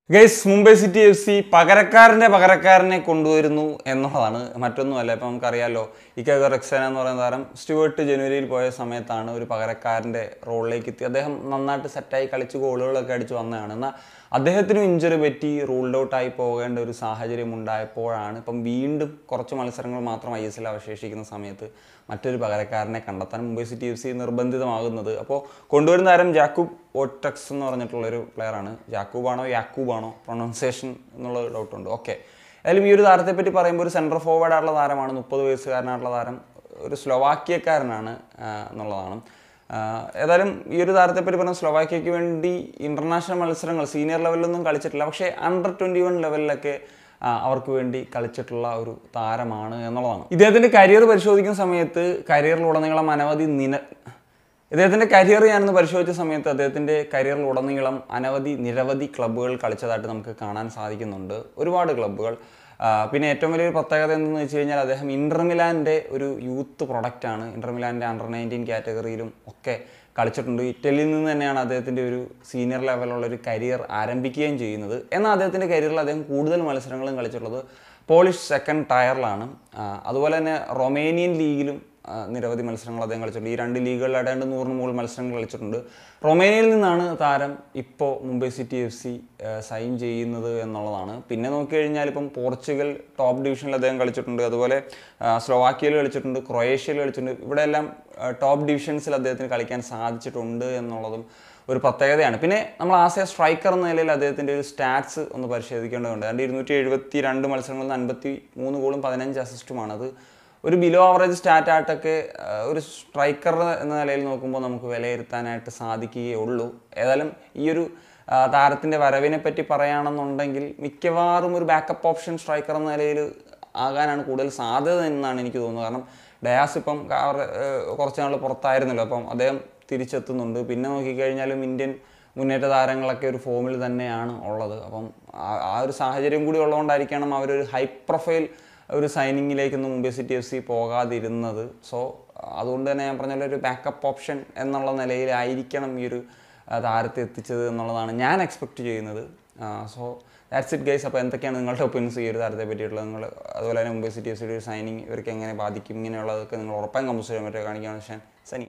guys Mumbai city F C പകരക്കാരൻ്റെ പകരക്കാരനെ കൊണ്ടുവരുന്നു എന്നുള്ളതാണ് മറ്റൊന്നുമല്ല ഇപ്പം നമുക്കറിയാലോ ഇക്കാഗ റെക്സേന എന്ന് പറയുന്ന താരം സ്റ്റുവേർട്ട് ജനുവരിയിൽ പോയ സമയത്താണ് ഒരു പകരക്കാരൻ്റെ റോളിലേക്ക് എത്തി അദ്ദേഹം നന്നായിട്ട് സെറ്റായി കളിച്ച് ഗോളുകളൊക്കെ അടിച്ച് വന്നതാണ് എന്നാൽ അദ്ദേഹത്തിനും ഇഞ്ചറി പറ്റി റൂൾഡ് ഔട്ടായി പോകേണ്ട ഒരു സാഹചര്യം ഉണ്ടായപ്പോഴാണ് ഇപ്പം വീണ്ടും കുറച്ച് മത്സരങ്ങൾ മാത്രം ഐ എസ് എൽ അവശേഷിക്കുന്ന സമയത്ത് മറ്റൊരു പകരക്കാരനെ കണ്ടെത്താൻ മുംബൈ സിറ്റി എഫ് സി നിർബന്ധിതമാകുന്നത് അപ്പോൾ കൊണ്ടുവരുന്ന താരം ജാക്കൂബ് ഓട്ടക്സ് എന്ന് പറഞ്ഞിട്ടുള്ളൊരു പ്ലെയറാണ് ജാക്കൂബാണോ യാക്കൂബാണോ പ്രൊണൗൺസിയേഷൻ എന്നുള്ള ഡൗട്ടുണ്ട് ഓക്കെ ഏതായാലും ഈ ഒരു താരത്തെ പറ്റി പറയുമ്പോൾ ഒരു സെൻട്രൽ ഫോർവേഡ് ആയിട്ടുള്ള താരമാണ് മുപ്പത് വയസ്സുകാരനായിട്ടുള്ള താരം ഒരു സ്ലൊവാക്കിയക്കാരനാണ് ആ, എന്നുള്ളതാണ് ആഹ് ഏതായാലും ഈ ഒരു താരത്തെ പറ്റി പറഞ്ഞാൽ സ്ലൊവാക്യയ്ക്ക് വേണ്ടി ഇന്റർനാഷണൽ മത്സരങ്ങൾ സീനിയർ ലെവലിലൊന്നും കളിച്ചിട്ടില്ല പക്ഷേ അണ്ടർ ട്വൻറ്റി വൺ ലെവലിലൊക്കെ ആഹ് അവർക്ക് വേണ്ടി കളിച്ചിട്ടുള്ള ഒരു താരമാണ് എന്നുള്ളതാണ് ഇദ്ദേഹത്തിൻ്റെ കരിയർ പരിശോധിക്കുന്ന സമയത്ത് കരിയറിലുടനീളം അനവധി നിന ഇദ്ദേഹത്തിൻ്റെ കരിയർ ഞാനൊന്ന് പരിശോധിച്ച സമയത്ത് അദ്ദേഹത്തിൻ്റെ കരിയറിലുടനീളം അനവധി നിരവധി ക്ലബ്ബുകൾ കളിച്ചതായിട്ട് നമുക്ക് കാണാൻ സാധിക്കുന്നുണ്ട് ഒരുപാട് ക്ലബ്ബുകൾ ആ, പിന്നെ ഏറ്റവും വലിയൊരു പ്രത്യേകത എന്തെന്ന് വെച്ച് കഴിഞ്ഞാൽ അദ്ദേഹം ഇന്റർമിലാൻ്റെ ഒരു യൂത്ത് പ്രൊഡക്റ്റാണ് ഇന്റർമിലാൻ്റെ അണ്ടർ നയൻറ്റീൻ കാറ്റഗറിയിലും ഒക്കെ കളിച്ചിട്ടുണ്ട് ഇറ്റലിയിൽ നിന്ന് തന്നെയാണ് അദ്ദേഹത്തിൻ്റെ ഒരു സീനിയർ ലെവലുള്ള ഒരു കരിയർ ആരംഭിക്കുകയും ചെയ്യുന്നത് എന്നാൽ അദ്ദേഹത്തിൻ്റെ കരിയറിൽ അദ്ദേഹം കൂടുതൽ മത്സരങ്ങളും കളിച്ചിട്ടുള്ളത് പോളിഷ് സെക്കൻഡ് ടയറിലാണ് ആ, അതുപോലെ തന്നെ റൊമേനിയൻ ലീഗിലും ആ, നിരവധി മത്സരങ്ങൾ അദ്ദേഹം കളിച്ചിട്ടുണ്ട് ഈ രണ്ട് ലീഗുകളിൽ ഏതാണ്ട് നൂറിന് മുകളിൽ മത്സരങ്ങൾ കളിച്ചിട്ടുണ്ട് റൊമേനിയയിൽ നിന്നാണ് താരം ഇപ്പോൾ Mumbai city F C sign ചെയ്യുന്നത് എന്നുള്ളതാണ് പിന്നെ നോക്കിക്കഴിഞ്ഞാൽ ഇപ്പം പോർച്ചുഗൽ ടോപ്പ് ഡിവിഷനിൽ അദ്ദേഹം കളിച്ചിട്ടുണ്ട് അതുപോലെ ആ, സ്ലോവാക്യയിൽ കളിച്ചിട്ടുണ്ട് ക്രൊയേഷ്യയിൽ കളിച്ചിട്ടുണ്ട് ഇവിടെ എല്ലാം ടോപ്പ് ഡിവിഷൻസിൽ അദ്ദേഹത്തിന് കളിക്കാൻ സാധിച്ചിട്ടുണ്ട് എന്നുള്ളതും ഒരു പ്രത്യേകതയാണ് പിന്നെ നമ്മൾ ആസ് എ സ്ട്രൈക്കർ എന്ന നിലയിൽ അദ്ദേഹത്തിൻ്റെ ഒരു സ്റ്റാറ്റ്സ് ഒന്ന് പരിശോധിക്കേണ്ടതുണ്ട് അതിൻ്റെ ഇരുന്നൂറ്റി എഴുപത്തി രണ്ട് മത്സരങ്ങളിൽ നിന്ന് അൻപത്തി മൂന്ന് ഗോളും പതിനഞ്ച് അസിസ്റ്റുമാണ് അത് ഒരു ബിലോ ആവറേജ് സ്റ്റാറ്റ് ആയിട്ടൊക്കെ ആ, ഒരു സ്ട്രൈക്കർ എന്ന നിലയിൽ നോക്കുമ്പോൾ നമുക്ക് വിലയിരുത്താനായിട്ട് സാധിക്കുകയുള്ളൂ ഏതായാലും ഈ ഒരു ആ, താരത്തിൻ്റെ വരവിനെ പറ്റി പറയുകയാണെന്നുണ്ടെങ്കിൽ മിക്കവാറും ഒരു ബാക്കപ്പ് ഓപ്ഷൻ സ്ട്രൈക്കർ എന്ന നിലയിൽ ആകാനാണ് കൂടുതൽ സാധ്യത എന്നാണ് എനിക്ക് തോന്നുന്നത് കാരണം ഡയാസ് ഇപ്പം കാർ- ഏഹ് കുറച്ച് നാൾ പുറത്തായിരുന്നല്ലോ അപ്പം അദ്ദേഹം തിരിച്ചെത്തുന്നുണ്ട് പിന്നെ നോക്കിക്കഴിഞ്ഞാലും ഇന്ത്യൻ മുന്നേറ്റ താരങ്ങളൊക്കെ ഒരു ഫോമിൽ തന്നെയാണ് ഉള്ളത് അപ്പം ആ- ആ ഒരു സാഹചര്യം കൂടി ഉള്ളതുകൊണ്ടായിരിക്കണം അവരൊരു ഹൈ പ്രൊഫൈൽ ഒരു സൈനിങ്ങിലേക്കൊന്നും മുംബൈ സിറ്റി എഫ് സി പോകാതിരുന്നത് സോ അതുകൊണ്ട് തന്നെ ഞാൻ പറഞ്ഞ പോലെ ഒരു ബാക്കപ്പ് ഓപ്ഷൻ എന്നുള്ള നിലയിലായിരിക്കണം ഈ ഒരു ആ, താരത്തെ എത്തിച്ചത് എന്നുള്ളതാണ് ഞാൻ എക്സ്പെക്റ്റ് ചെയ്യുന്നത് സോ ദാറ്റ്സ് ഇറ്റ് ഗൈസ് അപ്പോൾ എന്തൊക്കെയാണ് നിങ്ങളുടെ ഒപ്പീനിയൻസ് ഈ ഒരു താരത്തെ പറ്റിയിട്ടുള്ളത് നിങ്ങൾ അതുപോലെ തന്നെ മുംബൈ സിറ്റി എഫ് സിയുടെ ഒരു സൈനിങ് ഇവർക്ക് എങ്ങനെ ബാധിക്കും ഇങ്ങനെയുള്ളതൊക്കെ നിങ്ങൾ ഉറപ്പായും കമ്പോസ് ചെയ്യാൻ പറ്റുമോ കാണിക്കുകയാണ് ഞാൻ സനി